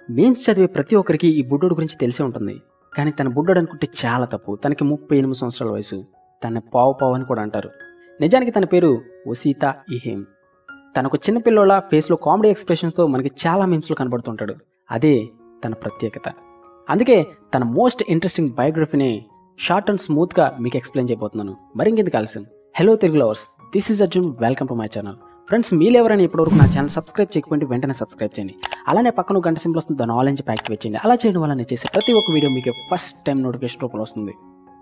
memes చదివే ప్రతి ఒక్కరికి ఈ బుడ్డోడు గురించి తెలిసే ఉంటుంది కానీ తన బుడ్డోడు అనుకుంటే చాలా తప్పు తనకి ముప్పై ఎనిమిది సంవత్సరాల వయసు తన పావు పావు అని కూడా అంటారు నిజానికి తన పేరు వసీతా ఇహేమ్ తనకు చిన్న పిల్లోళ్ళ ఫేస్లో కామెడీ ఎక్స్ప్రెషన్స్తో మనకి చాలా మీమ్స్లో కనబడుతుంటాడు అదే తన ప్రత్యేకత అందుకే తన మోస్ట్ ఇంట్రెస్టింగ్ బయోగ్రఫీని షార్ట్ అండ్ స్మూత్గా మీకు ఎక్స్ప్లెయిన్ చేయబోతున్నాను మరింకెందుకు ఆలస్యం hello Telugu lovers this is Arjun welcome to my channel friends మీరు ఎవరైనా ఇప్పటివరకు నా ఛానల్ సబ్స్క్రైబ్ చేయకపోతే వెంటనే సబ్స్క్రైబ్ చేయండి అలానే పక్కన ఒక గంట సింబల్ వస్తుంది దాని ఆల్ నుంచి యాక్టివేట్ చేయండి అలా చేయడం వల్ల నేను చేసే ప్రతి ఒక్క వీడియో మీకు ఫస్ట్ టైం నోటిఫికేషన్ రూపంలో వస్తుంది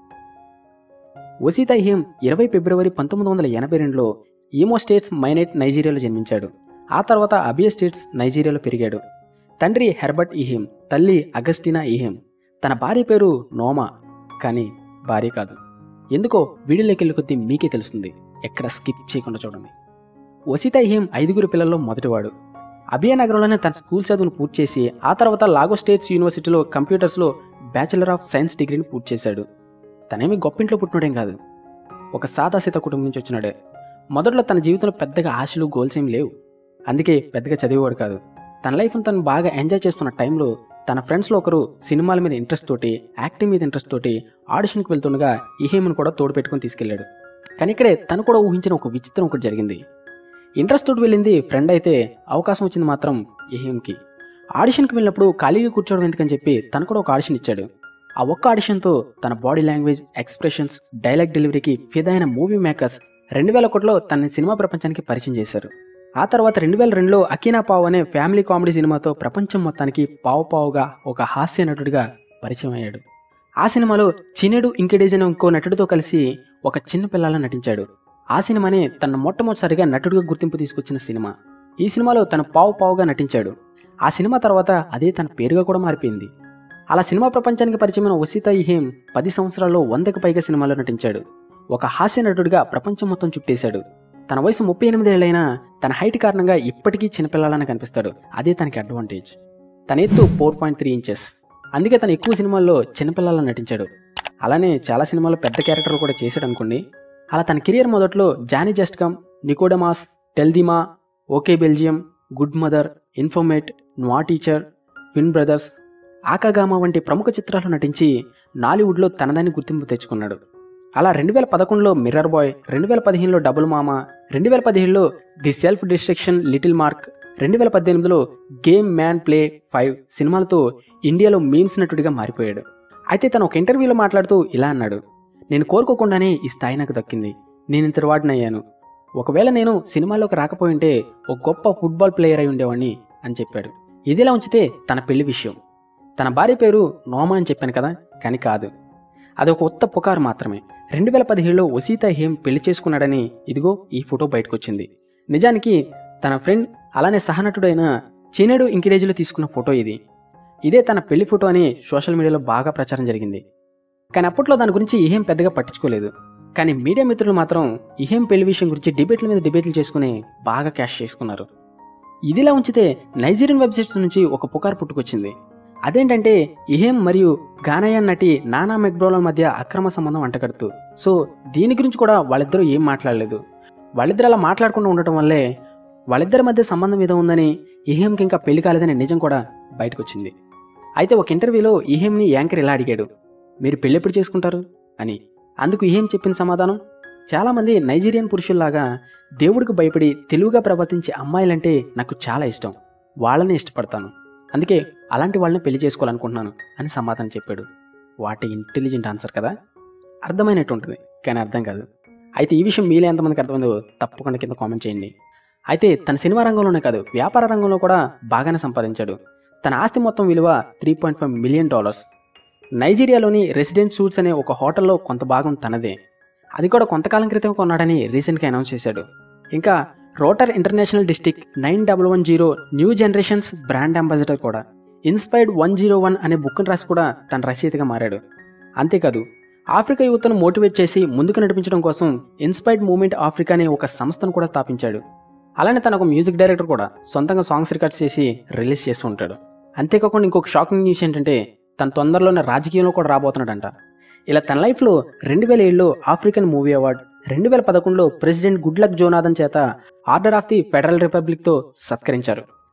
వసీతా హిమ్ ఇరవై ఫిబ్రవరి పంతొమ్మిది వందల ఎనభై రెండులో ఈమో స్టేట్స్ మైనైట్ నైజీరియాలో జన్మించాడు ఆ తర్వాత అబియా స్టేట్స్ నైజీరియాలో పెరిగాడు తండ్రి హెర్బర్ట్ ఈహిమ్ తల్లి అగస్టినా ఈహిమ్ తన భార్య పేరు నోమా కానీ భార్య కాదు ఎందుకో వీడియోలోకి వెళ్ళి కొద్దీ మీకే తెలుస్తుంది ఎక్కడ స్కిప్ చేయకుండా చూడండి వసీతా ఈహిమ్ ఐదుగురు పిల్లల్లో మొదటివాడు అబియా నగరంలోనే తన స్కూల్ చదువును పూర్తి చేసి ఆ తర్వాత లాగో స్టేట్స్ యూనివర్సిటీలో కంప్యూటర్స్లో బ్యాచిలర్ ఆఫ్ సైన్స్ డిగ్రీని పూర్తి చేశాడు తనేమి గొప్పింట్లో పుట్టినడేం కాదు ఒక సాదాసీత కుటుంబం నుంచి వచ్చినాడే మొదట్లో తన జీవితంలో పెద్దగా ఆశలు గోల్స్ ఏం లేవు అందుకే పెద్దగా చదివేవాడు కాదు తన లైఫ్ను తను బాగా ఎంజాయ్ చేస్తున్న టైంలో తన ఫ్రెండ్స్లో ఒకరు సినిమాల మీద ఇంట్రెస్ట్ తోటి యాక్టింగ్ మీద ఇంట్రెస్ట్ తోటి ఆడిషన్కి వెళ్తుండగా ఈహేమ్ను కూడా తోడు పెట్టుకొని తీసుకెళ్లాడు కానీ ఇక్కడే తను కూడా ఊహించిన ఒక విచిత్రం ఒకటి జరిగింది ఇంట్రెస్ట్ తోటి వెళ్ళింది ఫ్రెండ్ అయితే అవకాశం వచ్చింది మాత్రం ఈహేమ్కి ఆడిషన్కి వెళ్ళినప్పుడు ఖాళీగా కూర్చోవడం ఎందుకని చెప్పి తను కూడా ఒక ఆడిషన్ ఇచ్చాడు ఆ ఒక్క ఆడిషన్తో తన బాడీ లాంగ్వేజ్ ఎక్స్ప్రెషన్స్ డైలాగ్ డెలివరీకి ఫిదైన మూవీ మేకర్స్ రెండు వేల ఒకటిలో తన సినిమా ప్రపంచానికి పరిచయం చేశారు ఆ తర్వాత రెండు వేల రెండులో అకీనా పావ్ అనే ఫ్యామిలీ కామెడీ సినిమాతో ప్రపంచం మొత్తానికి పావు పావుగా ఒక హాస్య నటుడిగా పరిచయం అయ్యాడు ఆ సినిమాలో చిన్నడు ఇంకెడేజ్ అనే ఇంకో నటుడితో కలిసి ఒక చిన్న పిల్లలా నటించాడు ఆ సినిమానే తన మొట్టమొదటిసారిగా నటుడిగా గుర్తింపు తీసుకొచ్చిన సినిమా ఈ సినిమాలో తన పావు పావుగా నటించాడు ఆ సినిమా తర్వాత అదే తన పేరుగా కూడా మారిపోయింది అలా సినిమా ప్రపంచానికి పరిచయమైన వసీతా ఇహేమ్ పది సంవత్సరాల్లో వందకు పైగా సినిమాలో నటించాడు ఒక హాస్య నటుడిగా ప్రపంచం మొత్తం చుట్టేశాడు తన వయసు ముప్పై ఎనిమిది ఏళ్ళైనా తన హైట్ కారణంగా ఇప్పటికీ చిన్నపిల్లలానే కనిపిస్తాడు అదే తనకి అడ్వాంటేజ్ తన ఎత్తు ఫోర్ పాయింట్ త్రీ ఇంచెస్ అందుకే తను ఎక్కువ సినిమాల్లో చిన్నపిల్లలా నటించాడు అలానే చాలా సినిమాల్లో పెద్ద క్యారెక్టర్లు కూడా చేశాడు అనుకోండి అలా తన కెరియర్ మొదట్లో జానీ జస్ట్కమ్ నికోడమాస్ టెల్దిమా ఓకే బెల్జియం గుడ్ మదర్ ఇన్ఫర్మేట్ నోవా టీచర్ ట్విన్ బ్రదర్స్ ఆకాగామా వంటి ప్రముఖ చిత్రాల్లో నటించి నాలీవుడ్లో తనదాన్ని గుర్తింపు తెచ్చుకున్నాడు అలా రెండు వేల పదకొండులో మిర్రర్ బాయ్ రెండు వేల పదిహేనులో డబుల్ మామా రెండు వేల పదిహేడులో the self destruction little mark రెండు వేల పద్దెనిమిదిలో గేమ్ మ్యాన్ ప్లే ఫైవ్ సినిమాలతో ఇండియాలో మీమ్స్ నటుడిగా మారిపోయాడు అయితే తను ఒక ఇంటర్వ్యూలో మాట్లాడుతూ ఇలా అన్నాడు నేను కోరుకోకుండానే ఈ స్థాయి నాకు దక్కింది నేను ఇంతటి వాడినయ్యాను ఒకవేళ నేను సినిమాల్లోకి రాకపోయింటే ఒక గొప్ప ఫుట్బాల్ ప్లేయర్ అయి ఉండేవాడిని అని చెప్పాడు ఇదిలా ఉంచితే తన పెళ్లి విషయం తన భార్య పేరు నోమా అని చెప్పాను కదా కానీ కాదు అది ఒక ఉత్త పుకారు మాత్రమే రెండు వేల పదిహేడులో వసీతా హేమ్ పెళ్లి చేసుకున్నాడని ఇదిగో ఈ ఫోటో బయటకు వచ్చింది నిజానికి తన ఫ్రెండ్ అలానే సహనటుడైన చీనేడు ఇంకిడేజ్లో తీసుకున్న ఫోటో ఇది ఇదే తన పెళ్లి ఫోటో అని సోషల్ మీడియాలో బాగా ప్రచారం జరిగింది కానీ అప్పట్లో దాని గురించి ఇహేం పెద్దగా పట్టించుకోలేదు కానీ మీడియా మిత్రులు మాత్రం ఇహేం పెళ్లి విషయం గురించి డిబేట్ల మీద డిబేట్లు చేసుకుని బాగా క్యాష్ చేసుకున్నారు ఇదిలా ఉంచితే నైజీరియన్ వెబ్సైట్స్ నుంచి ఒక పుకారు పుట్టుకొచ్చింది అదేంటంటే ఇహేం మరియు గానయాన్ నటి నానా మెక్బ్రోల మధ్య అక్రమ సంబంధం అంటగడుతూ సో దీని గురించి కూడా వాళ్ళిద్దరూ ఏం మాట్లాడలేదు వాళ్ళిద్దరు అలా మాట్లాడకుండా ఉండటం వల్లే వాళ్ళిద్దరి మధ్య సంబంధం ఏదో ఉందని ఇహేంకి ఇంకా పెళ్లి కాలేదనే నిజం కూడా బయటకు వచ్చింది అయితే ఒక ఇంటర్వ్యూలో ఇహేంని యాంకర్ ఇలా అడిగాడు మీరు పెళ్ళి ఎప్పుడు చేసుకుంటారు అని అందుకు ఇహేం చెప్పిన సమాధానం చాలామంది నైజీరియన్ పురుషుల్లాగా దేవుడికి భయపడి తెలివిగా ప్రవర్తించే అమ్మాయిలంటే నాకు చాలా ఇష్టం వాళ్ళనే ఇష్టపడతాను అందుకే అలాంటి వాళ్ళని పెళ్లి చేసుకోవాలనుకుంటున్నాను అని సమాధానం చెప్పాడు వాటి ఇంటెలిజెంట్ ఆన్సర్ కదా అర్థమైనట్టు ఉంటుంది కానీ అర్థం కాదు అయితే ఈ విషయం మీలో ఎంతమందికి అర్థమైందో తప్పకుండా కింద కామెంట్ చేయండి అయితే తన సినిమా రంగంలోనే కాదు వ్యాపార రంగంలో కూడా బాగానే సంపాదించాడు తన ఆస్తి మొత్తం విలువ three point five million dollars నైజీరియాలోని రెసిడెంట్ సూట్స్ అనే ఒక హోటల్లో కొంత భాగం తనదే అది కూడా కొంతకాలం క్రితం కొన్నాడని రీసెంట్గా అనౌన్స్ చేశాడు ఇంకా rotary international district nine double one zero new generations brand ambassador కూడా ఇన్స్పైర్డ్ వన్ జీరో వన్ అనే బుక్ను రాసి కూడా తన రచయితగా మారాడు అంతేకాదు ఆఫ్రికా యువతను మోటివేట్ చేసి ముందుకు నడిపించడం కోసం ఇన్స్పైర్డ్ మూమెంట్ ఆఫ్రికా అనే ఒక సంస్థను కూడా స్థాపించాడు అలానే తన ఒక మ్యూజిక్ డైరెక్టర్ కూడా సొంతంగా సాంగ్స్ రికార్డ్స్ చేసి రిలీజ్ చేస్తూ ఉంటాడు అంతేకాకుండా ఇంకొక షాకింగ్ న్యూస్ ఏంటంటే తన తొందరలోనే రాజకీయంలో కూడా రాబోతున్నాడంట ఇలా తన లైఫ్లో రెండు వేల ఏడులో ఆఫ్రికన్ మూవీ అవార్డ్ రెండు వేల పదకొండులో ప్రెసిడెంట్ గుడ్లక్ జోనాథన్ చేత ఆర్డర్ ఆఫ్ ది ఫెడరల్ రిపబ్లిక్తో సత్కరించారు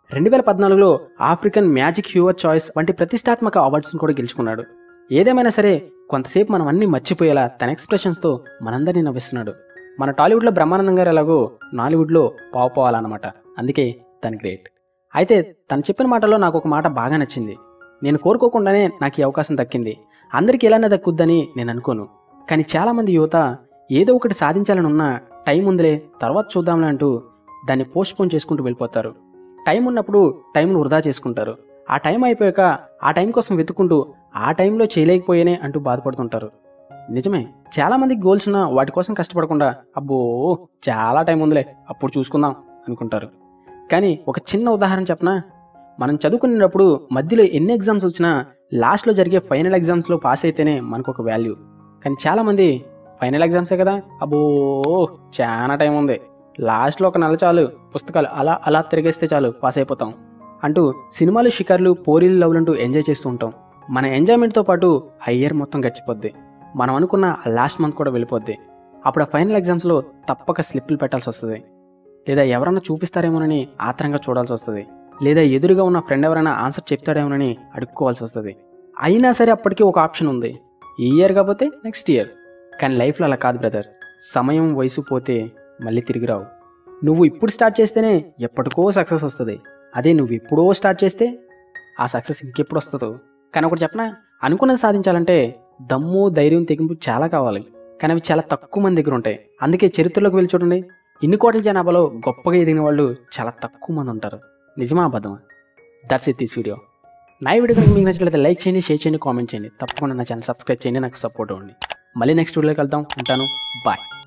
రెండు వేల పద్నాలుగులో ఆఫ్రికన్ మ్యాజిక్ హ్యూవర్ చాయిస్ వంటి ప్రతిష్టాత్మక అవార్డ్స్ను కూడా గెలుచుకున్నాడు ఏదేమైనా సరే కొంతసేపు మనం అన్ని మర్చిపోయేలా తన ఎక్స్ప్రెషన్స్తో మనందరినీ నవ్విస్తున్నాడు మన టాలీవుడ్లో బ్రహ్మానందం గారు ఎలాగో నాలీవుడ్లో పావు పోవాలన్నమాట అందుకే తను గ్రేట్ అయితే తను చెప్పిన మాటల్లో నాకు ఒక మాట బాగా నచ్చింది నేను కోరుకోకుండానే నాకు ఈ అవకాశం దక్కింది అందరికీ ఎలానే దక్కుద్దని నేను అనుకోను కానీ చాలామంది యువత ఏదో ఒకటి సాధించాలని ఉన్న టైం ఉందిలే తర్వాత చూద్దాంలే అంటూ దాన్ని పోస్ట్ పోన్ చేసుకుంటూ వెళ్ళిపోతారు టైం ఉన్నప్పుడు టైంను వృధా చేసుకుంటారు ఆ టైం అయిపోయాక ఆ టైం కోసం వెతుక్కుంటూ ఆ టైంలో చేయలేకపోయేనే అంటూ బాధపడుతుంటారు నిజమే చాలామంది గోల్స్ ఉన్న వాటి కోసం కష్టపడకుండా అబ్బో చాలా టైం ఉందిలే అప్పుడు చూసుకుందాం అనుకుంటారు కానీ ఒక చిన్న ఉదాహరణ చెప్పనా మనం చదువుకునేటప్పుడు మధ్యలో ఎన్ని ఎగ్జామ్స్ వచ్చినా లాస్ట్లో జరిగే ఫైనల్ ఎగ్జామ్స్లో పాస్ అయితేనే మనకు ఒక వాల్యూ కానీ చాలామంది ఫైనల్ ఎగ్జామ్సే కదా అబ్బో చాలా టైం ఉంది లాస్ట్లో ఒక నెల చాలు పుస్తకాలు అలా అలా తిరిగేస్తే చాలు పాస్ అయిపోతాం అంటూ సినిమాలు షికార్లు పోరీలు లవ్లంటూ ఎంజాయ్ చేస్తూ ఉంటాం మన ఎంజాయ్మెంట్తో పాటు ఆ ఇయర్ మొత్తం గడిచిపోద్ది మనం అనుకున్న లాస్ట్ మంత్ కూడా వెళ్ళిపోద్ది అప్పుడు ఆ ఫైనల్ ఎగ్జామ్స్లో తప్పక స్లిప్లు పెట్టాల్సి వస్తుంది లేదా ఎవరన్నా చూపిస్తారేమోనని ఆత్రంగా చూడాల్సి వస్తుంది లేదా ఎదురుగా ఉన్న ఫ్రెండ్ ఎవరైనా ఆన్సర్ చెప్తాడేమోనని అడుక్కోవాల్సి వస్తుంది అయినా సరే అప్పటికీ ఒక ఆప్షన్ ఉంది ఈ ఇయర్ కాకపోతే నెక్స్ట్ ఇయర్ కానీ లైఫ్లో అలా కాదు బ్రదర్ సమయం వయసు పోతే మళ్ళీ తిరిగి రావు నువ్వు ఇప్పుడు స్టార్ట్ చేస్తేనే ఎప్పటికో సక్సెస్ వస్తుంది అదే నువ్వు ఎప్పుడో స్టార్ట్ చేస్తే ఆ సక్సెస్ ఇంకెప్పుడు వస్తుందో కానీ ఒకటి చెప్పనా అనుకున్నది సాధించాలంటే దమ్ము ధైర్యం తెగింపు చాలా కావాలి కానీ అవి చాలా తక్కువ మంది దగ్గర ఉంటాయి అందుకే చరిత్రలోకి వెళ్ళి చూడండి ఇన్ని కోట్ల జనాభాలో గొప్పగా ఎదిగిన వాళ్ళు చాలా తక్కువ మంది ఉంటారు నిజమా అబద్ధమా దట్స్ ఇట్ దిస్ వీడియో నా ఈ వీడియో కనుక మీకు నచ్చినట్లయితే లైక్ చేయండి షేర్ చేయండి కామెంట్ చేయండి తప్పకుండా నా ఛానల్ సబ్స్క్రైబ్ చేయండి నాకు సపోర్ట్ ఇవ్వండి మళ్ళీ నెక్స్ట్ వీడియోకి వెళ్దాం ఉంటాను బాయ్